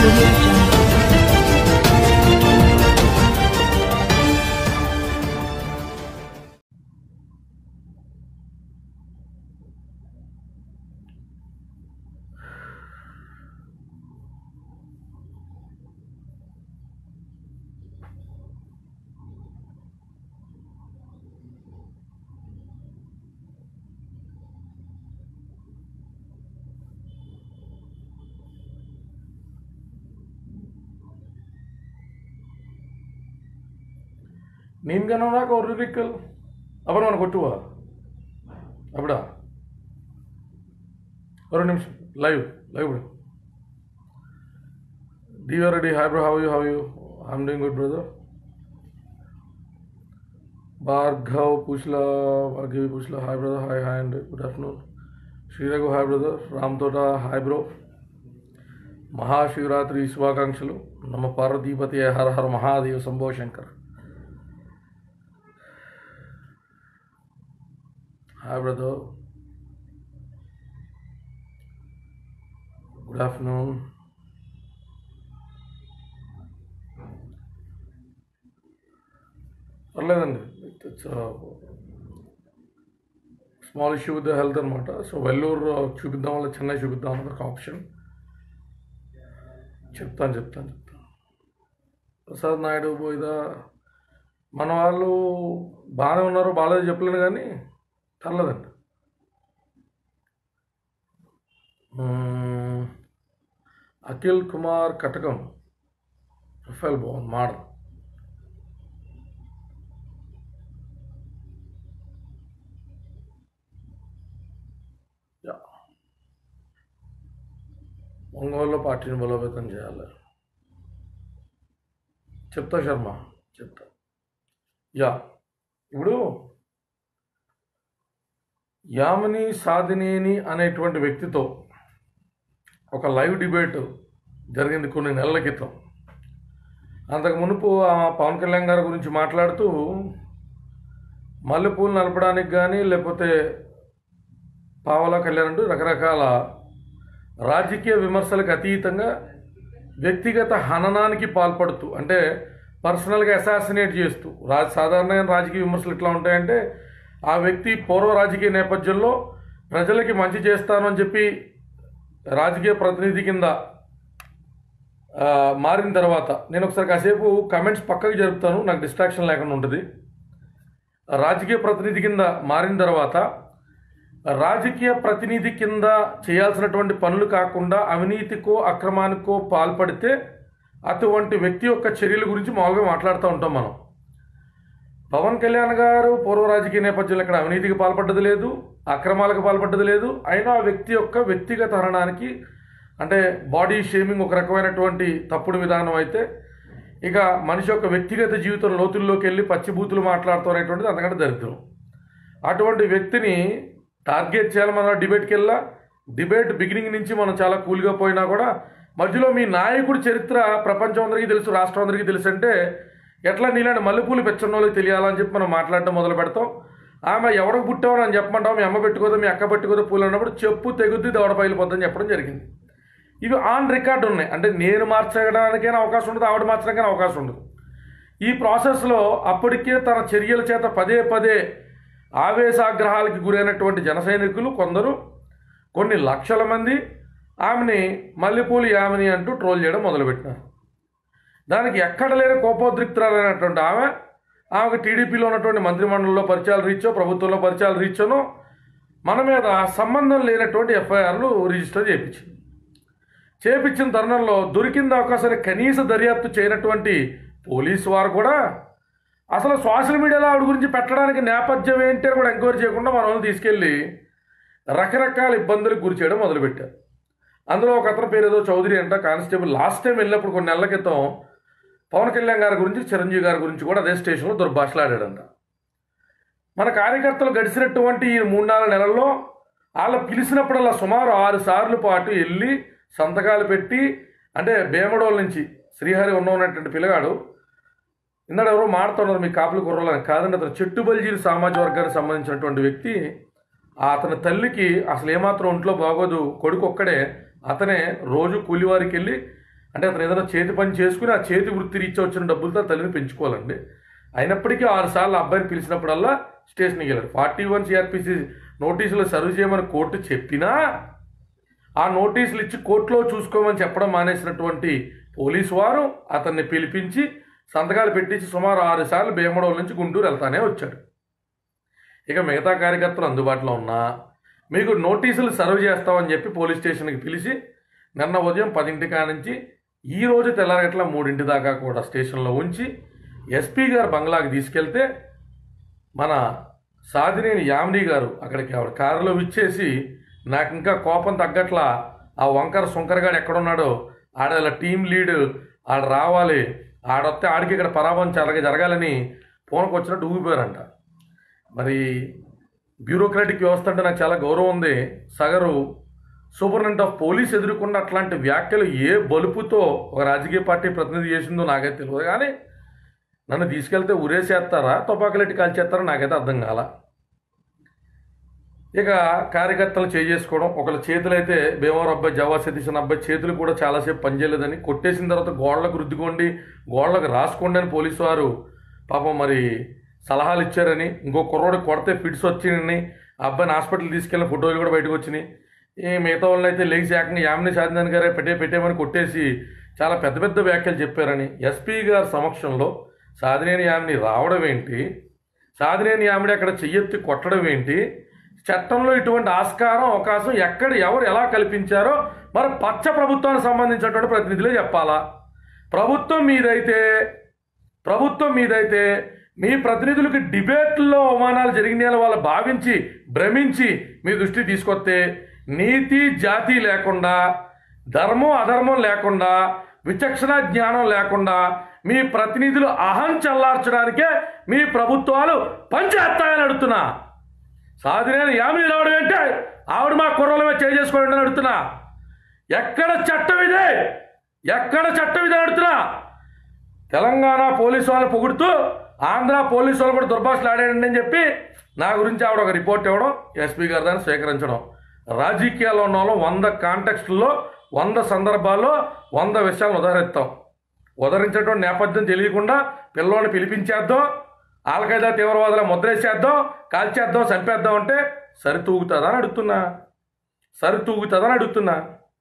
audio jungle. ನೀನು ನೋಡಾಕ ಅವ್ರು ಇರಿಕ್ಕಲ್ ಅப்புறம் ನಾನು ಕೊಟ್ಟುವ ಅಪ್ಪಡ ஒரு நிமிஷம் லைவ் லைவ் விடு T R ready hi bro how you how you I am doing good brother Bhargav पुछला भार्गवी पुछला hi brother hi hi and good afternoon Sriraghu hi brother Ram Thota hi bro Mahashivaratri శుభాకాంక్షలు నమ్మ పార్వతీపతి Hara Hara Mahadeva Shambho Shankar hi brother good afternoon పర్లేదండి it's small issue with health అనమాట so Vellore చూపిద్దాం వల్ల చెన్నై చూపిద్దాం అన్నది ఒక ఆప్షన్ చెప్తాను చెప్తాను చెప్తాను ప్రసాద్ నాయుడు పోయిదా మన వాళ్ళు బాగానే ఉన్నారు బాగాలేదు చెప్పలేను కానీ పర్లేదండి మ్మ్. అఖిల్ కుమార్ కటకం ప్రొఫైల్ బాగుంది మోడల్ యా. ఒంగోలులో పార్టీని బలోపేతం చేయాలి చెప్తా శర్మ చెప్తా యా ఇప్పుడు యామిని సాధినేని అనేటువంటి వ్యక్తితో ఒక లైవ్ డిబేట్ జరిగింది కొన్ని నెలల క్రితం అంతకు మునుపు ఆ పవన్ కళ్యాణ్ గారి గురించి మాట్లాడుతూ మల్లెపూలు నలపడానికి కానీ లేకపోతే పావలా కళ్యాణ్ అంటూ రకరకాల రాజకీయ విమర్శలకు అతీతంగా వ్యక్తిగత హననానికి పాల్పడుతూ అంటే పర్సనల్గా అసాసినేట్ చేస్తూ రా సాధారణంగా రాజకీయ విమర్శలు ఎట్లా ఉంటాయంటే ఆ వ్యక్తి పూర్వ రాజకీయ నేపథ్యంలో ప్రజలకి మంచి చేస్తాను అని చెప్పి రాజకీయ ప్రతినిధి కింద ఆ, మారిన తర్వాత నేను ఒకసారి కాసేపు కమెంట్స్ పక్కకు జరుపుతాను నాకు డిస్ట్రాక్షన్ లేకుండా ఉంటుంది రాజకీయ ప్రతినిధి కింద మారిన తర్వాత రాజకీయ ప్రతినిధి కింద చేయాల్సినటువంటి పనులు కాకుండా అవినీతికో అక్రమానికో పాల్పడితే అటువంటి వ్యక్తి యొక్క చర్యల గురించి మామూలుగా మాట్లాడుతూ ఉంటాం మనం పవన్ కళ్యాణ్ గారు పూర్వ రాజకీయ నేపథ్యంలో ఇక్కడ అవినీతికి పాల్పడ్డది లేదు అక్రమాలకు పాల్పడ్డది లేదు అయినా ఆ వ్యక్తి యొక్క వ్యక్తిగత హరణానికి అంటే బాడీ షేమింగ్ ఒక రకమైనటువంటి తప్పుడు విధానం అయితే ఇక మనిషి యొక్క వ్యక్తిగత జీవితం లోతుల్లోకి వెళ్ళి పచ్చిబూతులు మాట్లాడుతూ అనేటువంటిది అంతకంటే దరిద్రం అటువంటి వ్యక్తిని టార్గెట్ చేయాలి మన డిబేట్కి వెళ్ళా డిబేట్ బిగినింగ్ నుంచి మనం చాలా కూల్గా పోయినా కూడా మధ్యలో మీ నాయకుడి చరిత్ర ప్రపంచం అందరికీ తెలుసు రాష్ట్రం అందరికీ తెలుసు అంటే ఎట్లా నీలాంటి మల్లెపూలు పెచ్చన్నోళ్ళకి తెలియాలని చెప్పి మనం మాట్లాడటం మొదలు పెడతాం ఆమె ఎవరికి పుట్టామని అని చెప్పమంటాం మీ అమ్మ పెట్టుకోదో మీ అక్క పెట్టుకోదో పూలు అన్నప్పుడు చెప్పు తెగుద్ది దవడ పగిలిపోద్దని చెప్పడం జరిగింది ఇవి ఆన్ రికార్డ్ ఉన్నాయి అంటే నేను మార్చడానికైనా అవకాశం ఉండదు ఆవిడ మార్చడానికైనా అవకాశం ఉండదు ఈ ప్రాసెస్లో అప్పటికే తన చర్యల చేత పదే పదే ఆవేశాగ్రహాలకి గురైనటువంటి జన సైనికులు కొందరు కొన్ని లక్షల మంది ఆమెని మల్లెపూలు యామిని అంటూ ట్రోల్ చేయడం మొదలుపెట్టినారు దానికి ఎక్కడ లేని కోపోద్రిక్తురాలైనటువంటి ఆమె ఆమెకు టీడీపీలో ఉన్నటువంటి మంత్రిమండలిలో పరిచయాలు రీచో ప్రభుత్వంలో పరిచయాలు రీచోనో మన మీద సంబంధం లేనటువంటి ఎఫ్ఐఆర్లు రిజిస్టర్ చేయించింది చేపించిన తరుణంలో దొరికింది అవకాశాన్ని కనీస దర్యాప్తు చేయనటువంటి పోలీసు వారు కూడా అసలు సోషల్ మీడియాలో ఆవిడ గురించి పెట్టడానికి నేపథ్యం ఏంటి అని కూడా ఎంక్వైరీ చేయకుండా మన వాళ్ళని తీసుకెళ్ళి రకరకాల ఇబ్బందులకు గురి చేయడం మొదలుపెట్టారు అందులో ఒక అతని పేరు ఏదో చౌదరి అంట కానిస్టేబుల్ లాస్ట్ టైం వెళ్ళినప్పుడు కొన్ని నెలల క్రితం పవన్ కళ్యాణ్ గారి గురించి చిరంజీవి గారి గురించి కూడా అదే స్టేషన్లో దుర్భాషలాడాడంట మన కార్యకర్తలు గడిచినటువంటి ఈ మూడు నాలుగు నెలల్లో వాళ్ళ పిలిచినప్పుడల్లా సుమారు ఆరు సార్లు పాటు వెళ్ళి సంతకాలు పెట్టి అంటే బేమడోల నుంచి శ్రీహరి ఉన్న ఉన్నటువంటి పిల్లగాడు ఇందాడు ఎవరో మాడుతున్నారు మీ కాపులు కుర్రలని కాదండి అతను చెట్టు బల్జీలు సామాజిక వర్గానికి సంబంధించినటువంటి వ్యక్తి ఆ అతని తల్లికి అసలు ఏమాత్రం ఒంట్లో బాగోదు కొడుకు ఒక్కడే అతనే రోజు కూలివారికి వెళ్ళి అంటే అతను ఏదైనా చేతి పని చేసుకుని ఆ చేతి వృత్తి రీత్యా వచ్చిన డబ్బులతో తల్లిని పెంచుకోవాలండి అయినప్పటికీ ఆరు సార్లు అబ్బాయిని పిలిచినప్పుడల్లా స్టేషన్కి వెళ్ళారు ఫార్టీ వన్ సిఆర్పిసి నోటీసులు సర్వ్ చేయమని కోర్టు చెప్పినా ఆ నోటీసులు ఇచ్చి కోర్టులో చూసుకోమని చెప్పడం మానేసినటువంటి పోలీసు వారు అతన్ని పిలిపించి సంతకాలు పెట్టించి సుమారు ఆరు సార్లు భీమడోల నుంచి గుంటూరు వెళ్తానే వచ్చాడు ఇక మిగతా కార్యకర్తలు అందుబాటులో ఉన్నా మీకు నోటీసులు సర్వ్ చేస్తామని చెప్పి పోలీస్ స్టేషన్కి పిలిచి నిన్న ఉదయం పదింటి కాడ నుంచి ఈ రోజు తెల్లారగట్ల మూడింటి దాకా కూడా స్టేషన్లో ఉంచి ఎస్పీ గారు బంగ్లాకి తీసుకెళ్తే మన సాదినేని యామిని గారు అక్కడికి ఆవిడ కారులో విచ్చేసి నాకు ఇంకా కోపం తగ్గట్లా ఆ వంకర సుంకరగాడు ఎక్కడున్నాడో ఆడ ఇలా టీం లీడ్ ఆడ రావాలి ఆడొస్తే ఆడికి ఇక్కడ పరాభవం జరగ జరగాలని ఫోన్కి వచ్చినట్టు ఊగిపోయారంట మరి బ్యూరోక్రాటిక్ వ్యవస్థ అంటే నాకు చాలా గౌరవం ఉంది సగరు సూపరింటెండెంట్ ఆఫ్ పోలీస్ ఎదుర్కొన్న అట్లాంటి వ్యాఖ్యలు ఏ బలుపుతో ఒక రాజకీయ పార్టీ ప్రతినిధి చేసిందో నాకైతే తెలియదు కానీ నన్ను తీసుకెళ్తే ఉరేసేస్తారా తుపాకులెట్టి కాల్చేస్తారా నాకైతే అర్థం కాల ఇక కార్యకర్తలు చేసుకోవడం ఒకళ్ళ చేతులు అయితే భీమవరం అబ్బాయి జవా సతీష్ అన్న అబ్బాయి చేతులు కూడా చాలాసేపు పనిచేయలేదని కొట్టేసిన తర్వాత గోడలకు రుద్దుకోండి గోడలకు రాసుకోండి అని పోలీసు వారు పాపం మరి సలహాలు ఇచ్చారని ఇంకో కుర్రోడు కొడితే ఫిట్స్ వచ్చినాయని ఆ అబ్బాయిని హాస్పిటల్ తీసుకెళ్ళిన ఫోటోలు కూడా బయటకు వచ్చినాయి ఈ మిగతా వాళ్ళని అయితే లేచి ఏకంగా యామిని సాధిందని గారే పెట్టే పెట్టేమని కొట్టేసి చాలా పెద్ద పెద్ద వ్యాఖ్యలు చెప్పారని ఎస్పీ గారి సమక్షంలో సాధినేని యామిని రావడం ఏంటి సాధినేని యామిని అక్కడ చెయ్యెత్తి కొట్టడం ఏంటి చట్టంలో ఇటువంటి ఆస్కారం అవకాశం ఎక్కడ ఎవరు ఎలా కల్పించారో మరి పచ్చ ప్రభుత్వానికి సంబంధించినటువంటి ప్రతినిధులే చెప్పాలా ప్రభుత్వం మీదైతే ప్రభుత్వం మీదైతే మీ ప్రతినిధులకి డిబేట్లో అవమానాలు జరిగినాయని వాళ్ళు భావించి భ్రమించి మీ దృష్టి తీసుకొస్తే నీతి జాతి లేకుండా ధర్మం అధర్మం లేకుండా విచక్షణ జ్ఞానం లేకుండా మీ ప్రతినిధులు అహం చల్లార్చడానికే మీ ప్రభుత్వాలు పనిచేస్తాయని అడుగుతున్నా సాధినేని యామిని రావడం అంటే ఆవిడ మా కుర్రల మీద చేసుకోండి అని అడుగుతున్నా ఎక్కడ చట్టం ఇదే ఎక్కడ చట్టం ఇదే అడుగుతున్నా తెలంగాణ పోలీసు వాళ్ళు పొగుడుతూ ఆంధ్ర పోలీసు వాళ్ళు కూడా దుర్భాషలు ఆడాడండి అని చెప్పి నా గురించి ఆవిడ ఒక రిపోర్ట్ ఇవ్వడం ఎస్పీ గారి దాన్ని స్వీకరించడం రాజకీయాల్లో ఉన్న వాళ్ళం వంద కాంటెక్స్ట్లో వంద సందర్భాల్లో వంద విషయాలను ఉదహరిస్తాం ఉదరించేటువంటి నేపథ్యం తెలియకుండా పిల్లోని పిలిపించేద్దాం ఆల్ఖైదా తీవ్రవాదుల ముద్రేసేద్దాం కాల్చేద్దాం చంపేద్దాం అంటే సరితూగుతుందా అని అడుగుతున్నా సరితూగుతుందా అని అడుగుతున్నా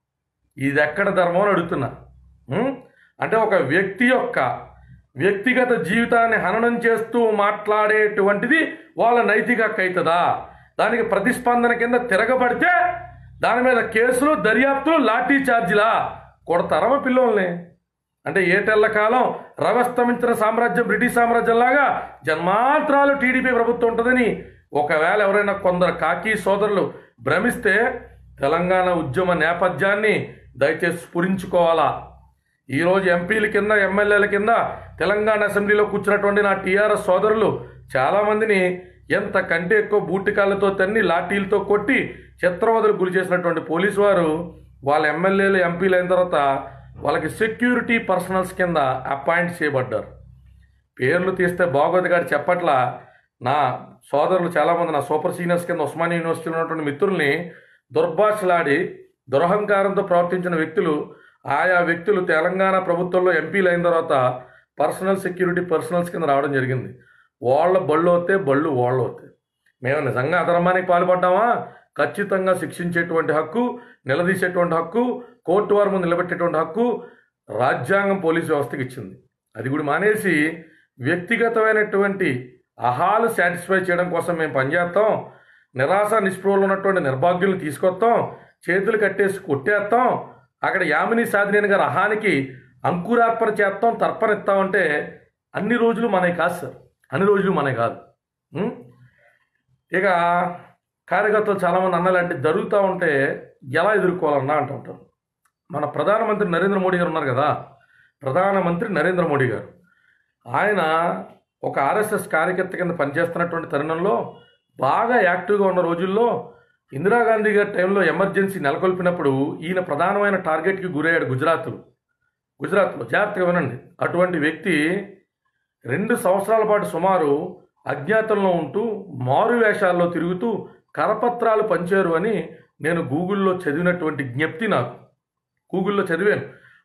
ఇది ఎక్కడ ధర్మం అని అడుగుతున్నా ఉం? అంటే ఒక వ్యక్తి యొక్క వ్యక్తిగత జీవితాన్ని హననం చేస్తూ మాట్లాడేటువంటిది వాళ్ళ నైతిక హక్కు అవుతుందా దానికి ప్రతిస్పందన కింద తిరగబడితే దాని మీద కేసులు దర్యాప్తులు లాఠీ ఛార్జీలా కొడతారమ్మ పిల్లోల్ని అంటే ఏటెళ్ల కాలం రవస్తమించిన సామ్రాజ్యం బ్రిటిష్ సామ్రాజ్యంలాగా జన్మాంతరాలు టీడీపీ ప్రభుత్వం ఉంటుందని ఒకవేళ ఎవరైనా కొందరు కాకి సోదరులు భ్రమిస్తే తెలంగాణ ఉద్యమ నేపథ్యాన్ని దయచేసి స్ఫురించుకోవాలా ఈరోజు ఎంపీల కింద ఎమ్మెల్యేల కింద తెలంగాణ అసెంబ్లీలో కూర్చున్నటువంటి నా టీఆర్ఎస్ సోదరులు చాలామందిని ఎంత కంటే ఎక్కువ బూటికాళ్ళతో తన్ని లాఠీలతో కొట్టి చిత్రవదలకు గురి చేసినటువంటి పోలీసు వారు వాళ్ళ ఎమ్మెల్యేలు ఎంపీలు అయిన తర్వాత వాళ్ళకి సెక్యూరిటీ పర్సనల్స్ కింద అపాయింట్ చేయబడ్డారు పేర్లు తీస్తే బాగోదు గారు చెప్పట్ల నా సోదరులు చాలామంది నా సూపర్ సీనియర్స్ కింద ఉస్మానియా యూనివర్సిటీలో ఉన్నటువంటి మిత్రుల్ని దుర్భాషలాడి దురహంకారంతో ప్రవర్తించిన వ్యక్తులు ఆయా వ్యక్తులు తెలంగాణ ప్రభుత్వంలో ఎంపీలు అయిన తర్వాత పర్సనల్ సెక్యూరిటీ పర్సనల్స్ కింద రావడం జరిగింది వాళ్ళ బళ్ళు అవుతే బళ్ళు వాళ్ళు అవుతాయి మేము నిజంగా అధర్మానికి పాల్పడ్డామా ఖచ్చితంగా శిక్షించేటువంటి హక్కు నిలదీసేటువంటి హక్కు కోర్టు వారి ముందు నిలబెట్టేటువంటి హక్కు రాజ్యాంగం పోలీసు వ్యవస్థకి ఇచ్చింది అది కూడా మానేసి వ్యక్తిగతమైనటువంటి అహాలు సాటిస్ఫై చేయడం కోసం మేము పనిచేస్తాం నిరాశ నిస్పృహలు ఉన్నటువంటి నిర్భాగ్యులను తీసుకొస్తాం చేతులు కట్టేసి కొట్టేస్తాం అక్కడ యామిని సాధినేని గారి అహానికి అంకురార్పణ చేస్తాం తర్పణ ఇస్తామంటే అన్ని రోజులు మనవి కాదు సార్ అన్ని రోజులు మనవి కాదు ఉం? ఇక కార్యకర్తలు చాలామంది అన్నలాంటి జరుగుతూ ఉంటే ఎలా ఎదుర్కోవాలన్నా అంటుంటారు మన ప్రధానమంత్రి నరేంద్ర మోడీ గారు ఉన్నారు కదా ప్రధానమంత్రి నరేంద్ర మోడీ గారు ఆయన ఒక ఆర్ఎస్ఎస్ కార్యకర్త కింద పనిచేస్తున్నటువంటి తరుణంలో బాగా యాక్టివ్గా ఉన్న రోజుల్లో ఇందిరాగాంధీ గారి టైంలో ఎమర్జెన్సీ నెలకొల్పినప్పుడు ఈయన ప్రధానమైన టార్గెట్కి గురయ్యాడు గుజరాత్లో గుజరాత్లో జాగ్రత్తగా వినండి అటువంటి వ్యక్తి రెండు సంవత్సరాల పాటు సుమారు అజ్ఞాతంలో ఉంటూ మారు వేషాల్లో తిరుగుతూ కరపత్రాలు పంచారు అని నేను గూగుల్లో చదివినటువంటి జ్ఞప్తి నాకు గూగుల్లో చదివాను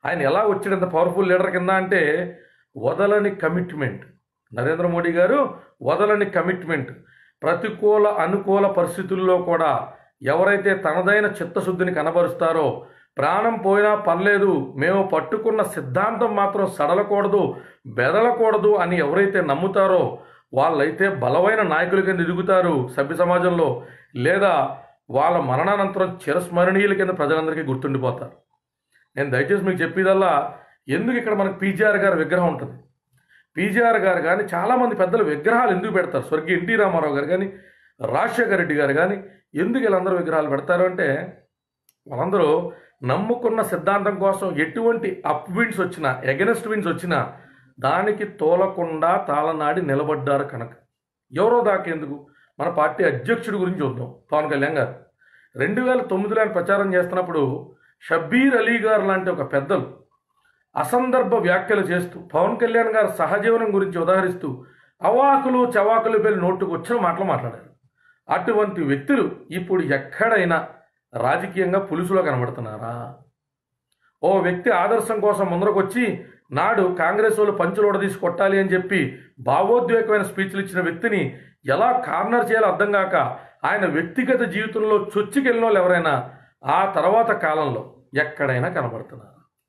ఆయన ఎలా వచ్చాడు ఇంత పవర్ఫుల్ లీడర్ కింద అంటే వదలని కమిట్మెంట్ నరేంద్ర మోడీ గారు వదలని కమిట్మెంట్ ప్రతికూల అనుకూల పరిస్థితుల్లో కూడా ఎవరైతే తనదైన చిత్తశుద్ధిని కనబరుస్తారో ప్రాణం పోయినా పర్లేదు మేము పట్టుకున్న సిద్ధాంతం మాత్రం సడలకూడదు బెదలకూడదు అని ఎవరైతే నమ్ముతారో వాళ్ళైతే బలమైన నాయకుల కింద ఎదుగుతారు సభ్య సమాజంలో లేదా వాళ్ళ మరణానంతరం చిరస్మరణీయుల కింద ప్రజలందరికీ గుర్తుండిపోతారు నేను దయచేసి మీకు చెప్పేదల్లా ఎందుకు ఇక్కడ మనకు పీజీఆర్ గారి విగ్రహం ఉంటుంది పీజీఆర్ గారు కానీ చాలామంది పెద్దలు విగ్రహాలు ఎందుకు పెడతారు స్వర్గీయ ఎన్టీ రామారావు గారు కానీ రాజశేఖర రెడ్డి గారు కానీ ఎందుకు వీళ్ళందరూ విగ్రహాలు పెడతారు అంటే వాళ్ళందరూ నమ్ముకున్న సిద్ధాంతం కోసం ఎటువంటి అప్ విండ్స్ వచ్చినా ఎగనెస్ట్ విండ్స్ వచ్చినా దానికి తోలకుండా తాళనాడి నిలబడ్డారు కనుక ఎవరో దాకేందుకు మన పార్టీ అధ్యక్షుడి గురించి చూద్దాం పవన్ కళ్యాణ్ గారు రెండు వేల తొమ్మిదిలో ఆయన ప్రచారం చేస్తున్నప్పుడు షబ్బీర్ అలీ గారు లాంటి ఒక పెద్దలు అసందర్భ వ్యాఖ్యలు చేస్తూ పవన్ కళ్యాణ్ గారి సహజీవనం గురించి ఉదాహరిస్తూ అవాకులు చవాకులు వెళ్ళి నోటుకు వచ్చిన మాటలు మాట్లాడారు అటువంటి వ్యక్తులు ఇప్పుడు ఎక్కడైనా రాజకీయంగా పులుసులో కనబడుతున్నారా ఓ వ్యక్తి ఆదర్శం కోసం ముందరకొచ్చి నాడు కాంగ్రెస్ వాళ్ళు పంచులోడ తీసి కొట్టాలి అని చెప్పి భావోద్వేగమైన స్పీచ్లు ఇచ్చిన వ్యక్తిని ఎలా కార్నర్ చేయాలో అర్థం కాక ఆయన వ్యక్తిగత జీవితంలో చొచ్చుకెళ్ళిన వాళ్ళు ఎవరైనా ఆ తర్వాత కాలంలో ఎక్కడైనా కనబడుతున్నారు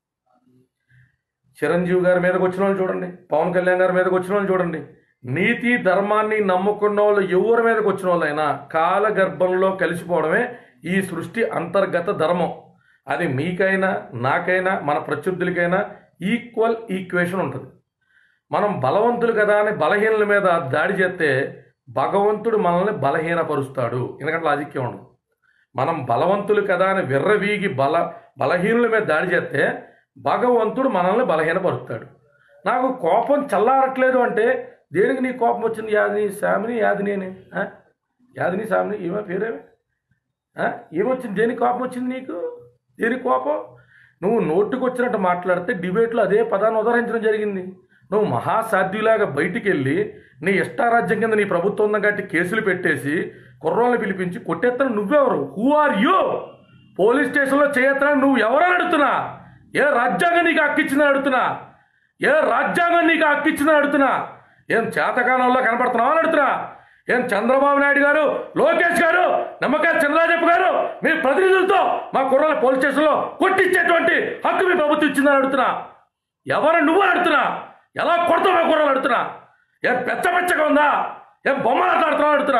చిరంజీవి గారి మీదకి వచ్చిన వాళ్ళు చూడండి పవన్ కళ్యాణ్ గారి మీదకి వచ్చిన వాళ్ళు చూడండి నీతి ధర్మాన్ని నమ్ముకున్న వాళ్ళు ఎవరి మీదకి వచ్చిన వాళ్ళైనా కాలగర్భంలో కలిసిపోవడమే ఈ సృష్టి అంతర్గత ధర్మం అది మీకైనా నాకైనా మన ప్రత్యర్థులకైనా ఈక్వల్ ఈక్వేషన్ ఉంటుంది మనం బలవంతులు కదా అని బలహీనుల మీద దాడి చేస్తే భగవంతుడు మనల్ని బలహీనపరుస్తాడు ఎందుకంటే లాజిక్కే ఉండదు మనం బలవంతులు కదా అని విర్రవీగి బల బలహీనుల మీద దాడి చేస్తే భగవంతుడు మనల్ని బలహీనపరుస్తాడు నాకు కోపం చల్లారట్లేదు అంటే దేనికి నీ కోపం వచ్చింది యాదిని శామిని యాదిని అని ఆ? యాదిని శామిని ఏమో పేరేమి ఆ? ఏమొచ్చింది దేనికి కోపం వచ్చింది నీకు దేనికి కోపం నువ్వు నోటుకు వచ్చినట్టు మాట్లాడితే డిబేట్లో అదే పదాన్ని ఉదహరించడం జరిగింది నువ్వు మహాసాధ్యులాగా బయటికి వెళ్ళి నీ ఇష్టారాజ్యం కింద నీ ప్రభుత్వం ఉందని కాబట్టి కేసులు పెట్టేసి కుర్రోళ్ళని పిలిపించి కొట్టేస్తాను నువ్వెవరు హూ ఆర్ యూ పోలీస్ స్టేషన్లో చేయత్తాను నువ్వు ఎవరని అడుగుతున్నా ఏ రాజ్యాంగం నీకు హక్కిచ్చిందని అడుగుతున్నా ఏ రాజ్యాంగం నీకు హక్కిచ్చిందని అడుగుతున్నా ఏం చేతకాలంలో కనపడుతున్నావు అని అడుగుతున్నా ఏం చంద్రబాబు నాయుడు గారు లోకేష్ గారు నమ్మకాయ చంద్రరాజప్ప గారు మీ ప్రతినిధులతో మా కుర్రాల పోలీస్ స్టేషన్లో కొట్టించేటువంటి హక్కు మీ ప్రభుత్వం ఇచ్చిందని అడుగుతున్నా ఎవరు నువ్వు అని అడుగుతున్నా ఎలా కొడతావు మా కుర్రాలు అడుగుతున్నా ఏం పెచ్చ పెచ్చగా ఉందా ఏం బొమ్మలు ఆడుతున్నావు అడుగుతున్నా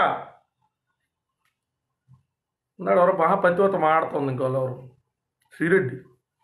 ఉన్నాడు ఎవరో మహా పతివత మాడుతుంది ఇంకోళ్ళు ఎవరు శ్రీరెడ్డి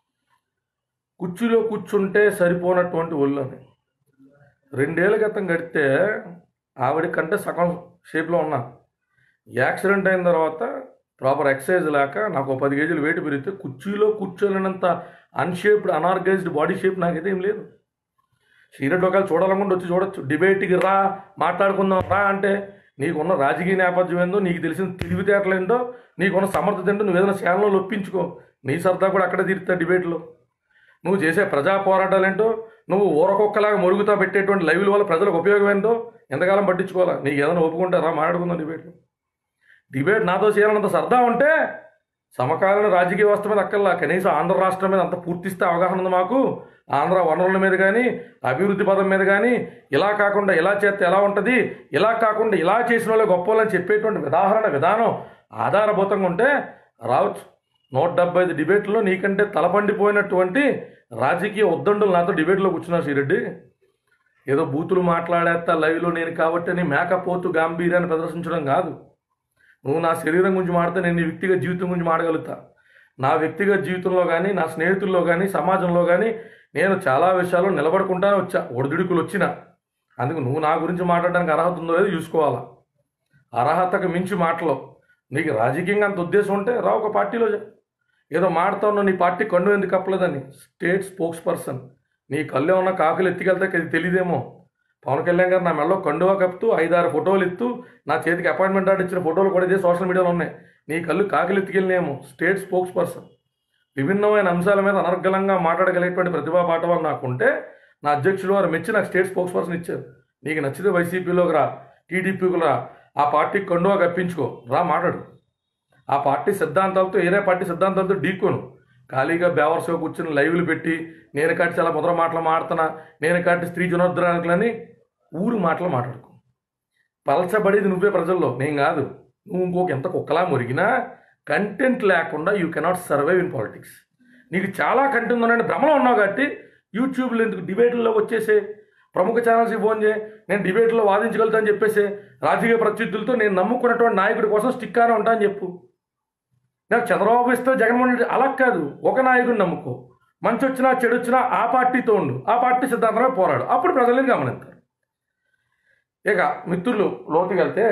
కుర్చీలో కూర్చుంటే సరిపోనటువంటి ఒళ్ళు అని రెండేళ్ల క్రితం గడితే ఆవిడ కంటే సగం షేప్లో ఉన్నా యాక్సిడెంట్ అయిన తర్వాత ప్రాపర్ ఎక్సర్సైజ్ లేక నాకు ఒక పది కేజీలు వెయిట్ పెరిగితే కుర్చీలో కూర్చోలేనంత అన్షేప్డ్ అనార్గైజ్డ్ బాడీ షేప్ నాకైతే ఏం లేదు సీరియట్ ఒకవేళ చూడాలనుకుంటే వచ్చి చూడొచ్చు డిబేట్కి రా మాట్లాడుకుందాం రా అంటే నీకున్న రాజకీయ నేపథ్యం ఏందో నీకు తెలిసిన తెలివితేటలు ఏంటో నీకున్న సమర్థత ఏంటో నువ్వు ఏదైనా ఛానల్లో ఒప్పించుకో నీ సరదా కూడా అక్కడే తీరుతా డిబేట్లో నువ్వు చేసే ప్రజా పోరాటాలు ఏంటో నువ్వు ఊరకొక్కలాగా మురుగుతా పెట్టేటువంటి లైవ్ల వల్ల ప్రజలకు ఉపయోగం ఏంటో ఎంతకాలం పట్టించుకోవాలా నీకు ఏదైనా ఒప్పుకుంటే రా మాట్లాడుకుందాం డిబేట్లో డిబేట్ నాతో చేయాలన్నంత సరదా ఉంటే సమకాలీన రాజకీయ వ్యవస్థ మీద అక్కర్లా కనీసం ఆంధ్ర రాష్ట్రం మీద అంత పూర్తిస్తే అవగాహన ఉంది మాకు ఆంధ్ర వనరుల మీద కానీ అభివృద్ధి పదం మీద కానీ ఇలా కాకుండా ఇలా చేస్తే ఎలా ఉంటుంది ఇలా కాకుండా ఇలా చేసిన వాళ్ళే గొప్ప వాళ్ళని చెప్పేటువంటి ఉదాహరణ విధానం ఆధారభూతంగా ఉంటే రావచ్చు నూట డెబ్బై ఐదు డిబేట్లో నీకంటే తలపండిపోయినటువంటి రాజకీయ ఉద్దండులు నాతో డిబేట్లో కూర్చున్నారు శ్రీరెడ్డి ఏదో బూతులు మాట్లాడేస్తా లైవ్లో నేను కాబట్టి నీ మేకపోతు గాంభీర్యాన్ని ప్రదర్శించడం కాదు నువ్వు నా శరీరం గురించి మాడితే నేను నీ వ్యక్తిగత జీవితం గురించి మాడగలుగుతా నా వ్యక్తిగత జీవితంలో కానీ నా స్నేహితుల్లో కానీ సమాజంలో కానీ నేను చాలా విషయాల్లో నిలబడుకుంటానే వచ్చా ఒడిదుడుకులు వచ్చిన అందుకు నువ్వు నా గురించి మాట్లాడడానికి అర్హత ఉందో లేదో చూసుకోవాలా అర్హతకు మించి మాటలు నీకు రాజకీయంగా అంత ఉద్దేశం ఉంటే రా ఒక పార్టీలో చే- ఏదో మాడుతావు నీ పార్టీ కన్ను ఎందుకు కప్పలేదని స్టేట్ స్పోక్స్ పర్సన్ నీ కళ్ళు ఏమన్నా కాకులు ఎత్తికెళ్తే అది తెలియదేమో పవన్ కళ్యాణ్ గారు నా మెడలో కండువా కప్పుతూ ఐదారు ఫోటోలు ఇస్తూ నా చేతికి అపాయింట్మెంట్ ఆర్డర్ ఇచ్చిన ఫోటోలు కూడా ఇదే సోషల్ మీడియాలో ఉన్నాయి నీ కళ్ళు కాకులు ఎత్తికెళ్ళినేమో స్టేట్ స్పోక్స్ పర్సన్ విభిన్నమైన అంశాల మీద అనర్గళంగా మాట్లాడగలిగేటువంటి ప్రతిభా పాఠవాలు నాకుంటే నా అధ్యక్షుడు వారు మెచ్చి నాకు స్టేట్ స్పోక్స్ పర్సన్ ఇచ్చారు నీకు నచ్చితే వైసీపీలోకి రా టీడీపీకి రా ఆ పార్టీకి కండువా కప్పించుకో రా మాట్లాడు ఆ పార్టీ సిద్ధాంతాలతో ఏరే పార్టీ సిద్ధాంతాలతో ఢీకోను ఖాళీగా బేవర్స్గా కూర్చుని లైవ్లు పెట్టి నేను కాటి చాలా ముద్ర మాటలు మాడుతున్నా నేను కాటి స్త్రీ జునోద్ధరాలని ఊరు మాటలు మాట్లాడుకో పలచబడేది నువ్వే ప్రజల్లో నేను కాదు నువ్వు ఇంకొక ఎంత కుక్కలా మురిగినా కంటెంట్ లేకుండా you cannot survive in politics నీకు చాలా కంటెంట్ ఉందని భ్రమలో ఉన్నావు కాబట్టి యూట్యూబ్లో ఎందుకు డిబేట్లలో వచ్చేసే ప్రముఖ ఛానల్స్కి ఫోన్ చేయి నేను డిబేట్లో వాదించగలుగుతాను చెప్పేసి రాజకీయ ప్రత్యర్థులతో నేను నమ్ముకున్నటువంటి నాయకుడి కోసం స్టిక్ అని ఉంటా అని చెప్పు నాకు చంద్రబాబు ఇస్తే జగన్మోహన్ రెడ్డి అలా కాదు ఒక నాయకుడిని నమ్ముకో మంచి వచ్చినా చెడు వచ్చినా ఆ పార్టీతో ఉండు ఆ పార్టీ సిద్ధాంతమే పోరాడు అప్పుడు ప్రజలను గమనిస్తారు ఇక మిత్రులు లోతుకి వెళ్తే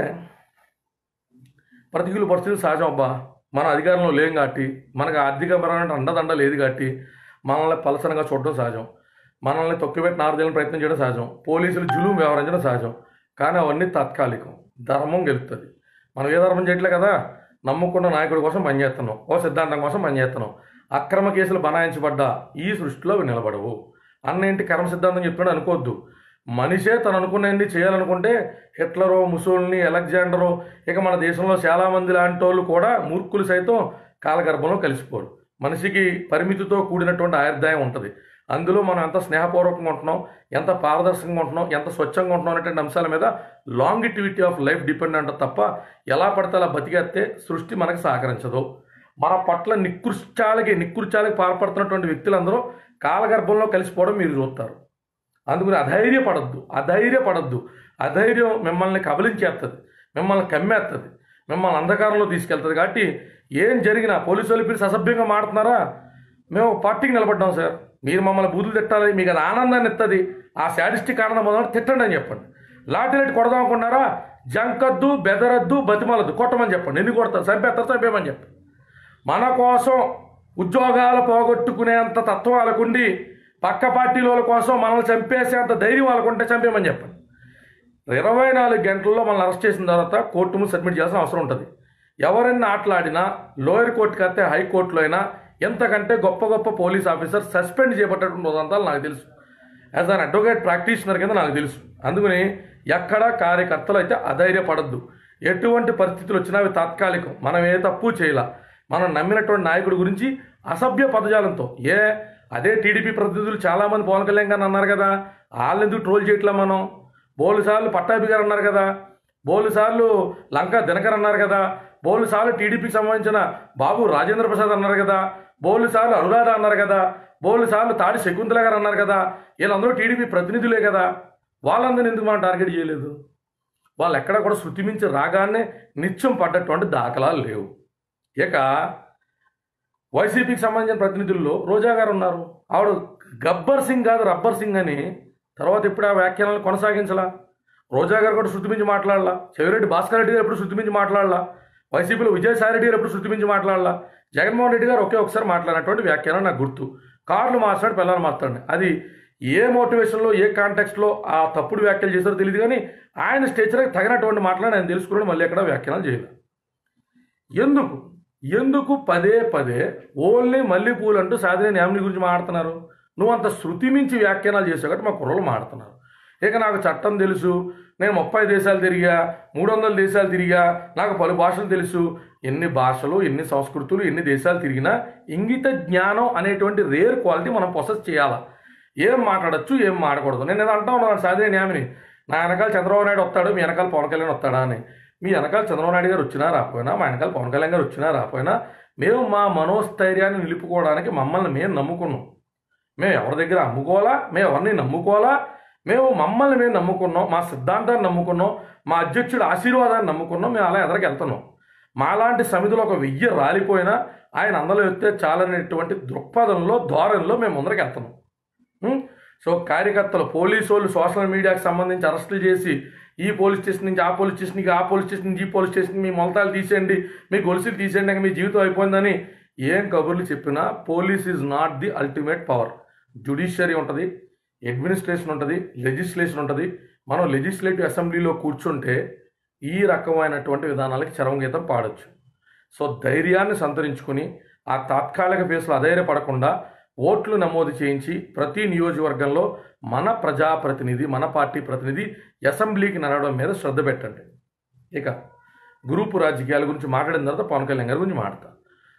ప్రతికూల పరిస్థితులు సహజం అబ్బా మన అధికారంలో లేం కాబట్టి మనకు ఆర్థికపరమైన అండదండ లేదు కాబట్టి మనల్ని పలసనగా చూడడం సహజం మనల్ని తొక్కిపెట్టి నారదేళ్ళని ప్రయత్నం చేయడం సహజం పోలీసులు జులుం వ్యవహరించడం సహజం కానీ అవన్నీ తాత్కాలికం ధర్మం గెలుస్తుంది మనం ఏ ధర్మం చేయట్లే కదా నమ్ముకున్న నాయకుడి కోసం పనిచేస్తున్నాం ఓ సిద్ధాంతం కోసం పనిచేస్తున్నాం అక్రమ కేసులు బనాయించబడ్డా ఈ సృష్టిలో అవి నిలబడవు అన్న ఏంటి కర్మ సిద్ధాంతం చెప్తున్నాడు అనుకోవద్దు మనిషే తను అనుకున్నది చేయాలనుకుంటే హిట్లరో ముసోల్ని అలెగ్జాండరో ఇక మన దేశంలో చాలామంది లాంటి వాళ్ళు కూడా మూర్ఖులు సైతం కాలగర్భంలో కలిసిపోరు మనిషికి పరిమితితో కూడినటువంటి ఆయుర్దాయం ఉంటుంది అందులో మనం ఎంత స్నేహపూర్వకంగా ఉంటున్నాం ఎంత పారదర్శకంగా ఉంటున్నాం ఎంత స్వచ్ఛంగా ఉంటున్నాం అనేటువంటి అంశాల మీద లాంగిటివిటీ ఆఫ్ లైఫ్ డిపెండ్ అంట తప్ప ఎలా పడితే అలా బతికేస్తే సృష్టి మనకు సహకరించదు మన పట్ల నికృష్టాలకి నికృత్యాలకి పాల్పడుతున్నటువంటి వ్యక్తులందరూ కాలగర్భంలో కలిసిపోవడం మీరు చూస్తారు అందుకని అధైర్యపడద్దు అధైర్యపడద్దు అధైర్యం మిమ్మల్ని కబలించేస్తుంది మిమ్మల్ని కమ్మేస్తుంది మిమ్మల్ని అంధకారంలో తీసుకెళ్తుంది కాబట్టి ఏం జరిగినా పోలీసు వాళ్ళు మీరు అసభ్యంగా మాడుతున్నారా మేము ఒక పార్టీకి నిలబడ్డాం సార్ మీరు మమ్మల్ని బూతులు తిట్టాలి మీకు అది ఆనందాన్ని ఇస్తుంది ఆ శాడిస్టిక్ ఆనందం మొదలు తిట్టండి అని చెప్పండి లాఠీలెట్టి కొడదాం అనుకున్నారా జంకద్దు బెదరద్దు బతిమాలద్దు కొట్టమని చెప్పండి ఎన్ని కొడతారు చంపేస్తారు చంపేమని చెప్పండి మన కోసం ఉద్యోగాలు పోగొట్టుకునేంత తత్వం వాళ్ళకుండి పక్క పార్టీల వాళ్ళ కోసం మనల్ని చంపేసేంత ధైర్యం వాళ్ళకుంటే చంపేమని చెప్పండి ఇరవై నాలుగు గంటల్లో మనల్ని అరెస్ట్ చేసిన తర్వాత కోర్టు ముందు సబ్మిట్ చేయాల్సిన అవసరం ఉంటుంది ఎవరైనా ఆటలాడినా లోయర్ కోర్టుకి అయితే హైకోర్టులో అయినా ఎంతకంటే గొప్ప గొప్ప పోలీస్ ఆఫీసర్ సస్పెండ్ చేయబట్టేటువంటి ఉదంతాలు నాకు తెలుసు యాజ్ అన్ అడ్వకేట్ ప్రాక్టీషనర్ కింద నాకు తెలుసు అందుకని ఎక్కడ కార్యకర్తలు అయితే అధైర్యపడద్దు ఎటువంటి పరిస్థితులు వచ్చినా అవి తాత్కాలికం మనం ఏ తప్పు చేయాల మనం నమ్మినటువంటి నాయకుడి గురించి అసభ్య పదజాలంతో ఏ అదే టీడీపీ ప్రతినిధులు చాలామంది పవన్ కళ్యాణ్ గారిని అన్నారు కదా వాళ్ళని ఎందుకు ట్రోల్ చేయట్లా మనం బోలు సార్లు పట్టాభి గారు అన్నారు కదా బోలు సార్లు లంకా దినకర్ అన్నారు కదా బోలు సార్లు టీడీపీకి సంబంధించిన బాబు రాజేంద్ర ప్రసాద్ అన్నారు కదా బోలు సార్లు అనురాధ అన్నారు కదా బోలు సార్లు తాడి శకుంతల గారు అన్నారు కదా వీళ్ళందరూ టీడీపీ ప్రతినిధులే కదా వాళ్ళందరినీ ఎందుకు మనం టార్గెట్ చేయలేదు వాళ్ళు ఎక్కడ కూడా శృతి మించి రాగానే నిత్యం పడ్డటువంటి దాఖలాలు లేవు ఇక వైసీపీకి సంబంధించిన ప్రతినిధుల్లో రోజా గారు ఉన్నారు ఆవిడ గబ్బర్ సింగ్ కాదు రబ్బర్ సింగ్ అని తర్వాత ఇప్పుడు ఆ వ్యాఖ్యానాలు కొనసాగించలా రోజా గారు కూడా శృతి మించి మాట్లాడాలా చెవిరెడ్డి భాస్కర్ రెడ్డి గారు ఎప్పుడు శృతి మించి మాట్లాడాలా వైసీపీలో విజయసాయి రెడ్డి గారు ఎప్పుడు శృతి మించి మాట్లాడాలా జగన్మోహన్ రెడ్డి గారు ఒకే ఒకసారి మాట్లాడినటువంటి వ్యాఖ్యానం నాకు గుర్తు కార్లు మార్చాడు పిల్లలు మార్చాడు అది ఏ మోటివేషన్లో ఏ కాంటెక్స్ట్లో ఆ తప్పుడు వ్యాఖ్యలు చేశారో తెలియదు కానీ ఆయన స్టేచర్కి తగినటువంటి మాటలను ఆయన తెలుసుకున్నాడు మళ్ళీ ఎక్కడ వ్యాఖ్యానాలు చేయలేదు ఎందుకు ఎందుకు పదే పదే ఓన్లీ మల్లెపూలు అంటూ సాధన న్యామిని గురించి మాడుతున్నారు నువ్వు అంత శృతి మించి వ్యాఖ్యానాలు చేసావు కాబట్టి మా కుర్రలు మాడుతున్నారు ఇక నాకు చట్టం తెలుసు నేను ముప్పై దేశాలు తిరిగా మూడు వందల దేశాలు తిరిగా నాకు పలు భాషలు తెలుసు ఎన్ని భాషలు ఎన్ని సంస్కృతులు ఎన్ని దేశాలు తిరిగినా ఇంగిత జ్ఞానం అనేటువంటి రేర్ క్వాలిటీ మనం పొసెస్ చేయాలా ఏం మాట్లాడచ్చు ఏం మాట్లాడకూడదు నేను ఏదో అంటా ఉన్నాను సాధన న్యామిని నా వెనకాల చంద్రబాబు నాయుడు వస్తాడు మీ వెనకాల పవన్ కళ్యాణ్ వస్తాడా అని మీ వెనకాల చంద్రబాబు నాయుడు గారు వచ్చినా రాకపోయినా మా వెనకాల పవన్ కళ్యాణ్ గారు వచ్చినా రాకపోయినా మేము మా మనోస్థైర్యాన్ని నిలుపుకోవడానికి మమ్మల్ని మేము నమ్ముకున్నాం మేము ఎవరి దగ్గర అమ్ముకోవాలా మేము ఎవరిని నమ్ముకోవాలా మేము మమ్మల్ని మేము నమ్ముకున్నాం మా సిద్ధాంతాన్ని నమ్ముకున్నాం మా అధ్యక్షుడి ఆశీర్వాదాన్ని నమ్ముకున్నాం మేము అలా ఎదరికి వెళ్తున్నాం మాలాంటి సమితిలో ఒక వెయ్యి రాలిపోయినా ఆయన అందరూ ఎత్తే చాలనేటువంటి దృక్పథంలో ధోరణిలో మేము ముందరికి వెళ్తున్నాం ఉం? సో కార్యకర్తలు పోలీసు వాళ్ళు సోషల్ మీడియాకి సంబంధించి అరెస్టులు చేసి ఈ పోలీస్ స్టేషన్ నుంచి ఆ పోలీస్ స్టేషన్కి ఆ పోలీస్ స్టేషన్ నుంచి ఈ పోలీస్ స్టేషన్ మీ మొలతాలు తీసేయండి మీ గొలుసులు తీసేయండి ఇంకా మీ జీవితం అయిపోయిందని ఏం కబుర్లు చెప్పినా police is not the ultimate power judiciary ఉంటుంది అడ్మినిస్ట్రేషన్ ఉంటుంది లెజిస్లేషన్ ఉంటుంది మనం లెజిస్లేటివ్ అసెంబ్లీలో కూర్చుంటే ఈ రకమైనటువంటి విధానాలకి చరమగీతం పాడొచ్చు సో ధైర్యాన్ని సంతరించుకుని ఆ తాత్కాలిక ఫేస్లో అధైర్యపడకుండా ఓట్లు నమోదు చేయించి ప్రతి నియోజకవర్గంలో మన ప్రజాప్రతినిధి మన పార్టీ ప్రతినిధి అసెంబ్లీకి నడవడం మీద శ్రద్ధ పెట్టండి ఇక గ్రూపు రాజకీయాల గురించి మాట్లాడిన తర్వాత పవన్ కళ్యాణ్ గారి గురించి మాట్లాడతా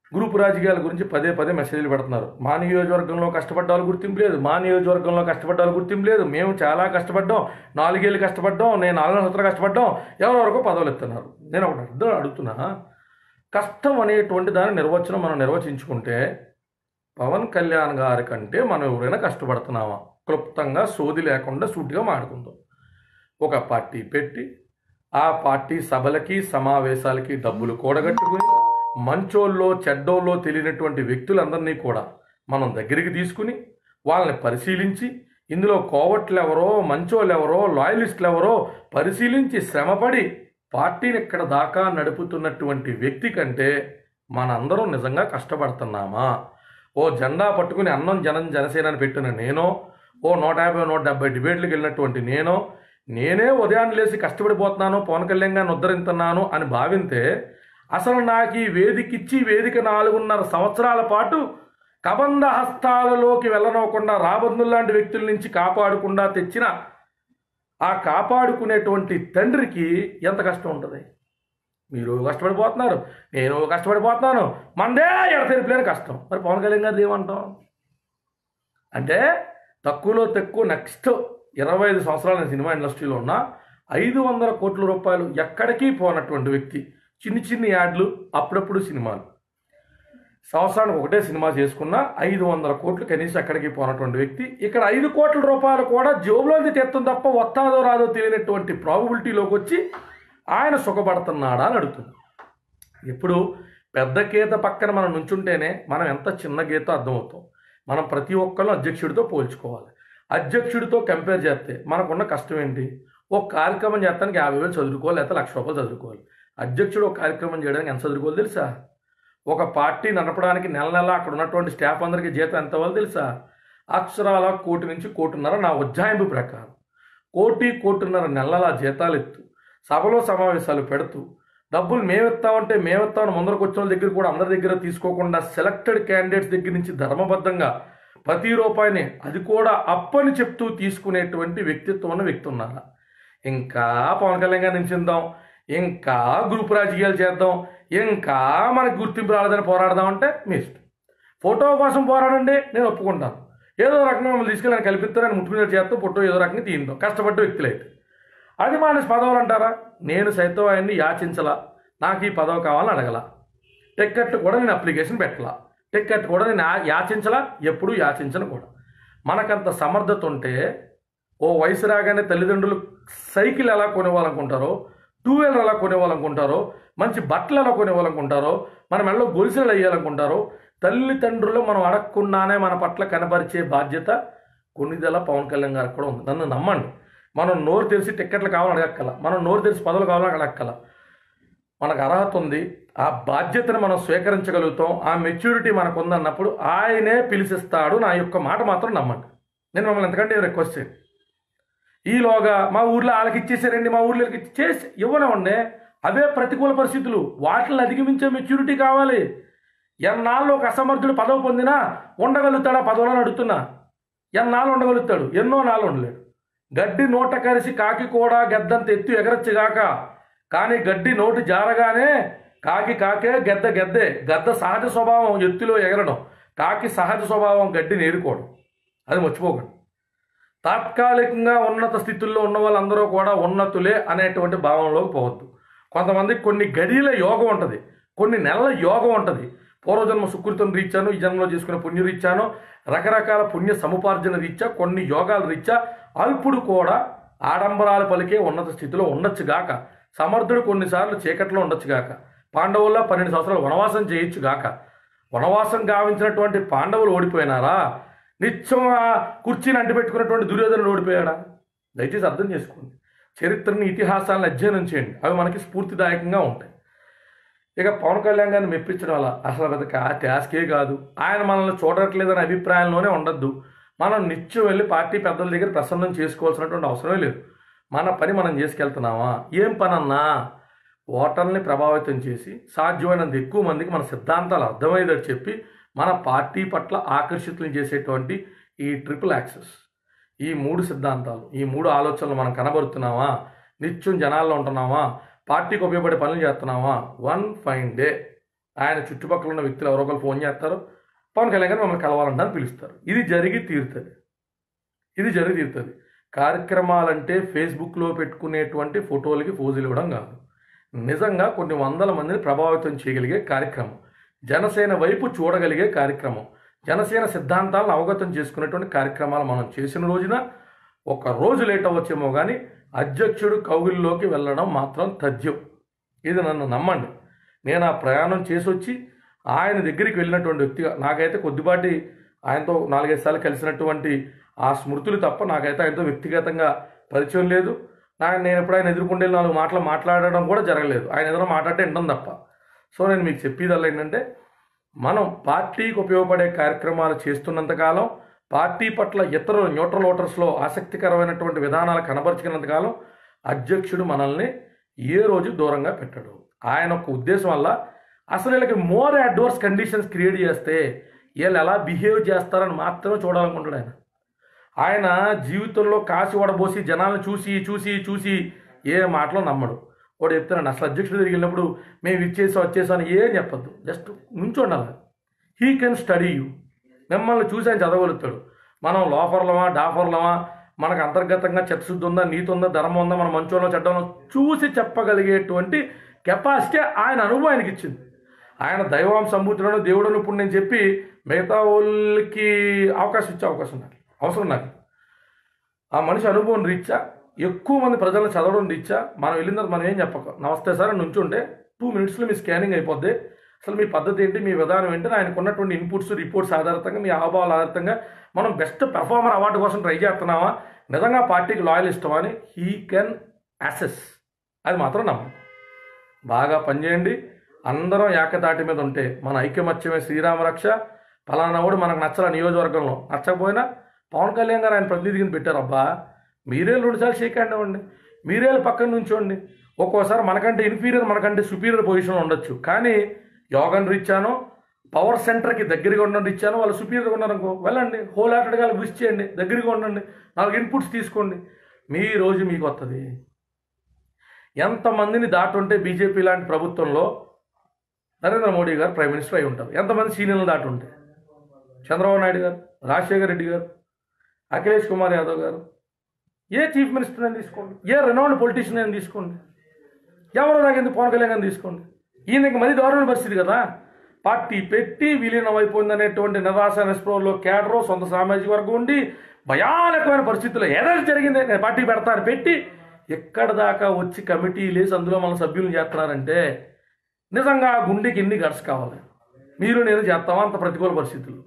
గ్రూప్ రాజకీయాల గురించి పదే పదే మెసేజ్లు పెడుతున్నారు మా నియోజకవర్గంలో కష్టపడ్డ వాళ్ళు గుర్తింపు లేదు మా నియోజకవర్గంలో కష్టపడ్డ వాళ్ళు గుర్తింపు లేదు మేము చాలా కష్టపడ్డాం నాలుగేళ్ళు కష్టపడ్డాం నేను నాలుగు సంవత్సరాలు కష్టపడ్డాం ఎవరెవరికో పదవులు ఇస్తున్నారు నేను ఒకటి అర్థం అడుగుతున్నా కష్టం అనేటువంటి దాని నిర్వచనం మనం నిర్వచించుకుంటే పవన్ కళ్యాణ్ గారి కంటే మనం ఎవరైనా కష్టపడుతున్నామా క్లుప్తంగా సోది లేకుండా సూటిగా మాడుకుందాం ఒక పార్టీ పెట్టి ఆ పార్టీ సభలకి సమావేశాలకి డబ్బులు కూడగట్టుకుని మంచోళ్ళో చెడ్డోళ్ళో తెలియనటువంటి వ్యక్తులందరినీ కూడా మనం దగ్గరికి తీసుకుని వాళ్ళని పరిశీలించి ఇందులో కోవట్లు ఎవరో మంచోళ్ళు ఎవరో లాయలిస్టులు ఎవరో పరిశీలించి శ్రమపడి పార్టీని ఇక్కడ దాకా నడుపుతున్నటువంటి వ్యక్తి కంటే మనందరం నిజంగా కష్టపడుతున్నామా ఓ జెండా పట్టుకుని అన్నం జనం జనసేనని పెట్టిన నేనో ఓ నూట యాభై నూట డెబ్బై డిబేట్లకు వెళ్ళినటువంటి నేనో నేనే ఉదయాన్నే లేచి కష్టపడిపోతున్నాను పవన్ కళ్యాణ్ గారిని ఉద్ధరిస్తున్నాను అని భావింతే అసలు నాకు ఈ వేదికిచ్చి వేదిక నాలుగున్నర సంవత్సరాల పాటు కబంధ హస్తాలలోకి వెళ్ళనవ్వకుండా రాబందులు లాంటి వ్యక్తుల నుంచి కాపాడకుండా తెచ్చిన ఆ కాపాడుకునేటువంటి తండ్రికి ఎంత కష్టం ఉంటుంది మీరు కష్టపడిపోతున్నారు నేను కష్టపడిపోతున్నాను మందే ఎడతెరిపిలేని కష్టం మరి పవన్ కళ్యాణ్ గారు ఏమంటాం అంటే తక్కువలో తక్కువ నెక్స్ట్ ఇరవై ఐదు సంవత్సరాల నేను సినిమా ఇండస్ట్రీలో ఉన్న ఐదు వందల కోట్ల రూపాయలు ఎక్కడికి పోనటువంటి వ్యక్తి చిన్ని చిన్ని యాడ్లు అప్పుడప్పుడు సినిమాలు సంవత్సరానికి ఒకటే సినిమా చేసుకున్న ఐదు వందల కోట్లు కనీసం ఎక్కడికి పోనటువంటి వ్యక్తి ఇక్కడ ఐదు కోట్ల రూపాయలు కూడా జోబులోంచి తెత్తం తప్ప వస్తాదో రాదో తెలియనటువంటి ప్రాబిలిటీలోకి వచ్చి ఆయన సుఖపడుతున్నాడా అని అడుగుతుంది ఇప్పుడు పెద్ద గీత పక్కన మనం నుంచుంటేనే మనం ఎంత చిన్న గీత అర్థమవుతాం మనం ప్రతి ఒక్కళ్ళు అధ్యక్షుడితో పోల్చుకోవాలి అధ్యక్షుడితో కంపేర్ చేస్తే మనకున్న కష్టం ఏంటి ఒక కార్యక్రమం చేస్తానికి యాభై వేలు చదువుకోవాలి లేకపోతే లక్ష రూపాయలు చదువుకోవాలి అధ్యక్షుడు ఒక కార్యక్రమం చేయడానికి ఎంత చదువుకోవాలి తెలుసా ఒక పార్టీ నడపడానికి నెల నెల అక్కడ ఉన్నటువంటి స్టాఫ్ అందరికీ జీతం ఎంత అవ్వాలి తెలుసా అక్షరాల కోటి నుంచి కోటిన్నర నా ఉజ్జాయింపు ప్రకారం కోటి కోటిన్నర నెలల జీతాలు ఎత్తు సభలో సమావేశాలు పెడుతూ డబ్బులు మేమిస్తామంటే మేమిస్తామని ముందరకు వచ్చిన వాళ్ళ దగ్గర కూడా అందరి దగ్గర తీసుకోకుండా సెలెక్టెడ్ క్యాండిడేట్స్ దగ్గర నుంచి ధర్మబద్ధంగా ప్రతి రూపాయిని అది కూడా అప్పని చెప్తూ తీసుకునేటువంటి వ్యక్తిత్వం ఉన్న వ్యక్తి ఉన్నారా ఇంకా పవన్ కళ్యాణ్ గారిని నిలిచిందాం ఇంకా గ్రూప్ రాజకీయాలు చేద్దాం ఇంకా మనకు గుర్తింపు రాలేదని పోరాడదాం అంటే మీ ఇష్టం ఫోటో కోసం పోరాడండి నేను ఒప్పుకుంటాను ఏదో రకంగా మమ్మల్ని తీసుకెళ్ళి కల్పిస్తారని ముట్టుకునే చేస్తాం ఫోటో ఏదో రకంగా తీయిందాం కష్టపడ్డ వ్యక్తులైతే అది మానేసి పదవులు అంటారా నేను సైతం ఆయన్ని యాచించలా నాకు ఈ పదవి కావాలని అడగల టిక్కెట్ కూడా నేను అప్లికేషన్ పెట్టలా టిక్కెట్ కూడా నేను యా- యాచించలా ఎప్పుడూ యాచించను కూడా మనకంత సమర్థత ఉంటే ఓ వయసు రాగానే తల్లిదండ్రులు సైకిల్ ఎలా కొనేవాలనుకుంటారో టూ వీలర్ ఎలా కొనేవాలనుకుంటారో మంచి బట్టలు ఎలా కొనేవాలనుకుంటారో మన మెడలో గొలుసులు వేయాలనుకుంటారో తల్లిదండ్రులు మనం అడగకుండానే మన పట్ల కనబరిచే బాధ్యత కొన్నిదెలా పవన్ కళ్యాణ్ గారికి కూడా ఉంది నన్ను నమ్మండి మనం నోరు తెరిచి టిక్కెట్లు కావాలని అడగక్కల మనం నోరు తెరిచి పదవులు కావాలని అడగక్కల మనకు అర్హత ఉంది ఆ బాధ్యతను మనం స్వీకరించగలుగుతాం ఆ మెచ్యూరిటీ మనకు ఉందన్నప్పుడు ఆయనే పిలిచిస్తాడు నా యొక్క మాట మాత్రం నమ్మండి నేను మిమ్మల్ని ఎంతకంటే రిక్వెస్ట్ చేయండి ఈలోగా మా ఊర్లో వాళ్ళకి ఇచ్చేసారండి మా ఊర్లో వీళ్ళకి ఇచ్చి- చేసి ఇవ్వనివ్వండి అవే ప్రతికూల పరిస్థితులు వాటిని అధిగమించే మెచ్యూరిటీ కావాలి ఎన్నాళ్ళు ఒక అసమర్థుడు పదవి పొందినా ఉండగలుగుతాడా పదవులను అడుగుతున్నా ఎన్నాళ్ళు ఉండగలుగుతాడు ఎన్నో నాళ్ళు ఉండలేడు గడ్డి నోట కరిసి కాకి కూడా గెద్దంత ఎత్తు ఎగరచ్చుగాక కానీ గడ్డి నోటి జారగానే కాకి కాకే గెద్ద గెద్దే గద్ద సహజ స్వభావం ఎత్తులో ఎగరడం కాకి సహజ స్వభావం గడ్డిని ఏరుకోవడం అది మర్చిపోకండి తాత్కాలికంగా ఉన్నత స్థితుల్లో ఉన్న వాళ్ళందరూ కూడా ఉన్నతులే అనేటువంటి భావనలోకి పోవద్దు కొంతమందికి కొన్ని గడియల యోగం ఉంటుంది కొన్ని నెలల యోగం ఉంటుంది పూర్వజన్మ సుకృతం రీత్యాను ఈ జన్మలో చేసుకునే పుణ్య రీత్యాను రకరకాల పుణ్య సముపార్జన రీత్యా కొన్ని యోగాల రీత్యా అల్పుడు కూడా ఆడంబరాలు పలికే ఉన్నత స్థితిలో ఉండొచ్చుగాక సమర్థుడు కొన్నిసార్లు చీకట్లో ఉండొచ్చుగాక పాండవుల్లా పన్నెండు సంవత్సరాలు వనవాసం చేయొచ్చుగాక వనవాసం గావించినటువంటి పాండవులు ఓడిపోయినారా నిత్యం ఆ కుర్చీని అంటిపెట్టుకున్నటువంటి దుర్యోధనుడు ఓడిపోయాడా దయచేసి అర్థం చేసుకోండి చరిత్రని ఇతిహాసాలను అధ్యయనం చేయండి అవి మనకి స్ఫూర్తిదాయకంగా ఉంటాయి ఇక పవన్ కళ్యాణ్ గారిని మెప్పించడం వల్ల అసలు పెద్ద కా- టాస్కే కాదు ఆయన మనల్ని చూడట్లేదనే అభిప్రాయంలోనే ఉండద్దు మనం నిత్యం వెళ్ళి పార్టీ పెద్దల దగ్గర ప్రసన్నం చేసుకోవాల్సినటువంటి అవసరమే లేదు మన పని మనం చేసుకెళ్తున్నామా ఏం పనన్నా ఓటర్ని ప్రభావితం చేసి సాధ్యమైనంత ఎక్కువ మందికి మన సిద్ధాంతాలు అర్థమయ్యేటట్టు చెప్పి మన పార్టీ పట్ల ఆకర్షితులను చేసేటువంటి ఈ ట్రిపుల్ యాక్సెస్ ఈ మూడు సిద్ధాంతాలు ఈ మూడు ఆలోచనలు మనం కనబడుతున్నామా నిత్యం జనాల్లో ఉంటున్నామా పార్టీకి ఉపయోగపడే పనులు చేస్తున్నామా వన్ ఫైన్ డే ఆయన చుట్టుపక్కల ఉన్న వ్యక్తులు ఎవరో ఒకరు ఫోన్ చేస్తారు పవన్ కళ్యాణ్ గారు మమ్మల్ని కలవాలంటారు పిలుస్తారు ఇది జరిగి తీరుతుంది ఇది జరిగి తీరుతుంది కార్యక్రమాలంటే ఫేస్బుక్లో పెట్టుకునేటువంటి ఫోటోలకి ఫోజులు ఇవ్వడం కాదు నిజంగా కొన్ని వందల మందిని ప్రభావితం చేయగలిగే కార్యక్రమం జనసేన వైపు చూడగలిగే కార్యక్రమం జనసేన సిద్ధాంతాలను అవగతం చేసుకునేటువంటి కార్యక్రమాలు మనం చేసిన రోజున ఒక రోజు లేట్ అవ్వచ్చేమో కానీ అధ్యక్షుడు కౌగిల్లోకి వెళ్ళడం మాత్రం తథ్యం ఇది నన్ను నమ్మండి నేను ఆ ప్రయాణం చేసి వచ్చి ఆయన దగ్గరికి వెళ్ళినటువంటి వ్యక్తిగా నాకైతే కొద్దిపాటి ఆయనతో నాలుగైదు సార్లు కలిసినటువంటి ఆ స్మృతులు తప్ప నాకైతే ఆయనతో వ్యక్తిగతంగా పరిచయం లేదు నా నేను ఎప్పుడు ఆయన ఎదుర్కొండే నాలుగు మాటలు మాట్లాడడం కూడా జరగలేదు ఆయన ఏదైనా మాట్లాడితే వినడం తప్ప సో నేను మీకు చెప్పేదల్లా ఏంటంటే మనం పార్టీకి ఉపయోగపడే కార్యక్రమాలు చేస్తున్నంతకాలం పార్టీ పట్ల ఇతర న్యూట్రల్ ఓటర్స్లో ఆసక్తికరమైనటువంటి విధానాలు కనబరుచుకున్నంతకాలం అధ్యక్షుడు మనల్ని ఏ రోజు దూరంగా పెట్టడు ఆయన ఒక ఉద్దేశం వల్ల అసలు వీళ్ళకి మోర్ అడ్వర్స్ కండిషన్స్ క్రియేట్ చేస్తే వీళ్ళు ఎలా బిహేవ్ చేస్తారని మాత్రమే చూడాలనుకుంటాడు ఆయన ఆయన జీవితంలో కాసి వడబోసి జనాలను చూసి చూసి చూసి ఏ మాటలో నమ్మడు వాడు చెప్తున్నాను అసలు అధ్యక్షుడు దగ్గరికి వెళ్ళినప్పుడు మేము ఇచ్చేసాం వచ్చేసాం అని ఏం చెప్పొద్దు జస్ట్ నుంచోండాలి హీ కెన్ స్టడీ యూ మిమ్మల్ని చూసి ఆయన చదవగలుగుతాడు మనం లోఫర్లమా డాఫర్లమా మనకు అంతర్గతంగా చిత్తశుద్ధి ఉందా నీతి ఉందా ధర్మం ఉందా మన మంచోళ్ళలో చెడ్డంలో చూసి చెప్పగలిగేటువంటి కెపాసిటీ ఆయన అనుభవం ఆయనకి ఇచ్చింది ఆయన దైవం సంబూతులను దేవుడును ఇప్పుడు నేను చెప్పి మిగతా వాళ్ళకి అవకాశం ఇచ్చే అవకాశం నాకు అవసరం నాకు ఆ మనిషి అనుభవం రీత్యా ఎక్కువ మంది ప్రజలను చదవడం రీత్యా మనం వెళ్ళిన తర్వాత మనం ఏం చెప్పక నమస్తే సార్ అని నుంచుంటే టూ మినిట్స్లో మీ స్కానింగ్ అయిపోద్ది అసలు మీ పద్ధతి ఏంటి మీ విధానం ఏంటి ఆయనకు ఉన్నటువంటి ఇన్పుట్స్ రిపోర్ట్స్ ఆధారితంగా మీ హావభావాల ఆధారితంగా మనం బెస్ట్ పెర్ఫార్మర్ అవార్డు కోసం ట్రై చేస్తున్నామా నిజంగా పార్టీకి లాయల్ ఇష్టమా అని హీ కెన్ అసెస్ అది మాత్రం నమ్మం బాగా పనిచేయండి అందరం ఏకతాటి మీద ఉంటే మన ఐక్యమత్యమే శ్రీరామ రక్ష ఫలానా వాడు మనకు నచ్చల నియోజకవర్గంలో నచ్చకపోయినా పవన్ కళ్యాణ్ గారు ఆయన ప్రతినిధిని పెట్టారు అబ్బా మీరే రెండుసార్లు షేక్ హ్యాండ్ ఇవ్వండి మీరే పక్కన నుంచోండి ఒక్కోసారి మనకంటే ఇన్ఫీరియర్ మనకంటే సుపీరియర్ పొజిషన్లో ఉండొచ్చు కానీ యోగన్ రీచ్చానో పవర్ సెంటర్కి దగ్గరగా ఉండడం ఇచ్చాను వాళ్ళు సుపీరియర్గా ఉన్నారనుకో వెళ్ళండి హోల్ హార్టెడ్గా విష్ చేయండి దగ్గరగా ఉండండి నాలుగు ఇన్పుట్స్ తీసుకోండి మీ రోజు మీకు వస్తుంది ఎంతమందిని దాటుంటే బీజేపీ లాంటి ప్రభుత్వంలో నరేంద్ర మోడీ గారు ప్రైమ్ మినిస్టర్ అయి ఉంటారు ఎంతమంది సీనియర్లు దాటుంటే చంద్రబాబు నాయుడు గారు రాజశేఖర రెడ్డి గారు అఖిలేష్ కుమార్ యాదవ్ గారు ఏ చీఫ్ మినిస్టర్ అని తీసుకోండి ఏ రెనౌండ్ పొలిటీషియన్ అని తీసుకోండి ఎవరో నాకు ఎందుకు పవన్ కళ్యాణ్ గారిని తీసుకోండి ఈయనకి మరీ దారుణ పరిస్థితి కదా పార్టీ పెట్టి విలీనం అయిపోయిందనేటువంటి నిరాశ నిస్పృహలో కేడరో సొంత సామాజిక వర్గం ఉండి భయానకమైన పరిస్థితుల్లో ఏదైనా జరిగింది నేను పార్టీ పెడతాను పెట్టి ఎక్కడ దాకా వచ్చి కమిటీ లేసి అందులో మన సభ్యులను చేస్తున్నారంటే నిజంగా ఆ గుండెకి ఎన్ని గడ్స్ కావాలి మీరు నేను చేస్తామా అంత ప్రతికూల పరిస్థితులు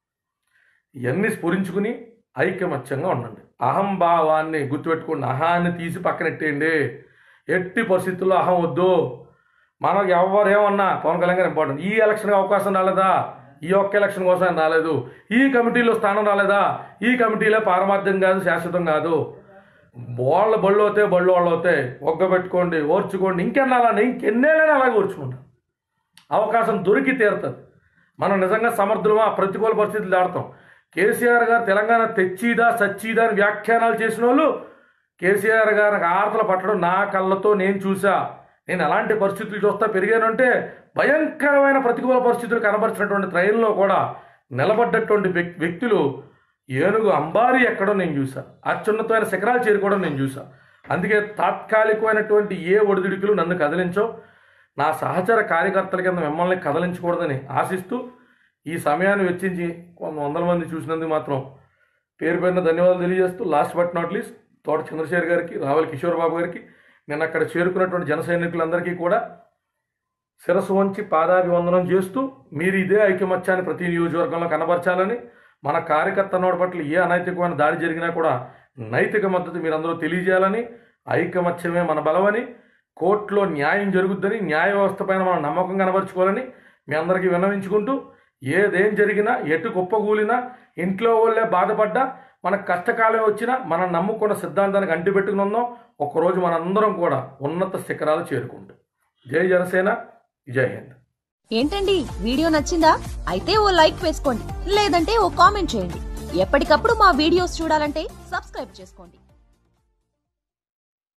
ఇవన్నీ స్ఫురించుకుని ఐకమత్యంగా ఉండండి అహంభావాన్ని గుర్తుపెట్టుకోండి అహాన్ని తీసి పక్కనెట్టేయండి ఎట్టి పరిస్థితుల్లో అహం వద్దు మనకు ఎవరేమన్నా పవన్ కళ్యాణ్ గారు ఇంపార్టెంట్ ఈ ఎలక్షన్కి అవకాశం రాలేదా ఈ ఒక్క ఎలక్షన్ కోసం ఆయన రాలేదు ఈ కమిటీలో స్థానం రాలేదా ఈ కమిటీలో పారమార్థ్యం కాదు శాశ్వతం కాదు వాళ్ళ బళ్ళు అవుతాయి బళ్ళు వాళ్ళు అవుతాయి ఒగ్గబెట్టుకోండి ఓర్చుకోండి ఇంకెన్నాళ్ళని ఇంకెన్నేళ్ళని అలాగే ఓర్చుకుంటాం అవకాశం దొరికి తీరుతుంది మనం నిజంగా సమర్థులమా ప్రతికూల పరిస్థితులు దాడతాం కేసీఆర్ గారు తెలంగాణ తెచ్చిదా సచ్చిదా అని వ్యాఖ్యానాలు చేసిన వాళ్ళు కేసీఆర్ గారికి ఆర్తలు పట్టడం నా కళ్ళతో నేను చూసా నేను ఎలాంటి పరిస్థితులు చూస్తా పెరిగానంటే భయంకరమైన ప్రతికూల పరిస్థితులు కనబరిచినటువంటి ట్రైన్లో కూడా నిలబడ్డటువంటి వ్యక్- వ్యక్తులు ఏనుగు అంబారి ఎక్కడో నేను చూసా అత్యున్నతమైన శిఖరాలు చేరుకోవడం నేను చూసా అందుకే తాత్కాలికమైనటువంటి ఏ ఒడిదుడికులు నన్ను కదిలించవు నా సహచర కార్యకర్తల కింద మిమ్మల్ని కదలించకూడదని ఆశిస్తూ ఈ సమయాన్ని వెచ్చించి కొంత వందల మంది చూసినందుకు మాత్రం పేరు పేరున ధన్యవాదాలు తెలియజేస్తూ లాస్ట్ బట్ నాట్ లీస్ట్ తోట చంద్రశేఖర్ గారికి రావల్ కిషోర్ బాబు గారికి నేను అక్కడ చేరుకున్నటువంటి జన సైనికులందరికీ కూడా శిరస్సు వంచి పాదాభివందనం చేస్తూ మీరు ఇదే ఐకమత్యాన్ని ప్రతి నియోజకవర్గంలో కనబరచాలని మన కార్యకర్త నోటి పట్ల ఏ అనైతికమైన దాడి జరిగినా కూడా నైతిక మద్దతు మీరందరూ తెలియజేయాలని ఐకమత్యమే మన బలమని కోర్టులో న్యాయం జరుగుద్దని న్యాయ వ్యవస్థ పైన మనం నమ్మకం కనబరుచుకోవాలని మీ అందరికీ విన్నవించుకుంటూ ఏదేం జరిగినా ఎటు కుప్పకూలినా ఇంట్లో వాళ్ళే బాధపడ్డా మనకు కష్టకాలం వచ్చినా మనం నమ్ముకున్న సిద్ధాంతానికి అంటి పెట్టుకుని ఉందాం ఒకరోజు మనందరం కూడా ఉన్నత శిఖరాలు చేరుకుంటాం జై జనసేన జై హింద్ ఏంటండి వీడియో నచ్చిందా అయితే ఓ లైక్ వేసుకోండి లేదంటే ఓ కామెంట్ చేయండి ఎప్పటికప్పుడు మా వీడియోస్ చూడాలంటే సబ్స్క్రైబ్ చేసుకోండి